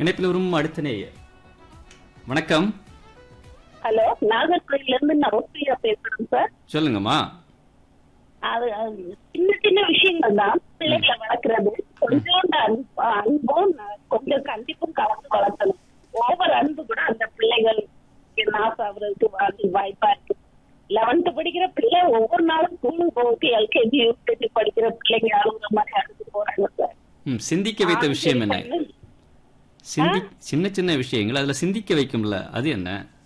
இணைப்பில் வரும் அடுத்த நேயர் வணக்கம் ஹலோ நாகர்கோயில்ல இருந்து நான் ரோசியா பேசுறேன் சார் சொல்லுங்கம்மா அது அது சின்ன சின்ன விஷயங்கள் தான் பிள்ளைகளை வளர்க்கறது கொஞ்சோண்டு அன்பு அன்பும் ந- கொஞ்சம் கண்டிப்பும் கலந்து வளர்க்கணும் ஓவர் அன்பு கூட அந்த பிள்ளைகள் நாசம் ஆகுறதுக்கு வாய்ப்பு வாய்ப்பா இருக்கு லெவன்த் படிக்கிற பிள்ளை ஒவ்வொரு நாளும் ஸ்கூலுக்கு போகுது எல்கேஜி யூகேஜி படிக்கிற பிள்ளைங்க அழுகுற மாதிரி அழுது போறாங்க சார் ம் சிந்திக்க வைத்த விஷயம் என்ன ஆ, சரி, சிந்தி சின்ன சின்ன விஷயங்கள் அதுல சிந்திக்க வைக்கும்ல அது என்ன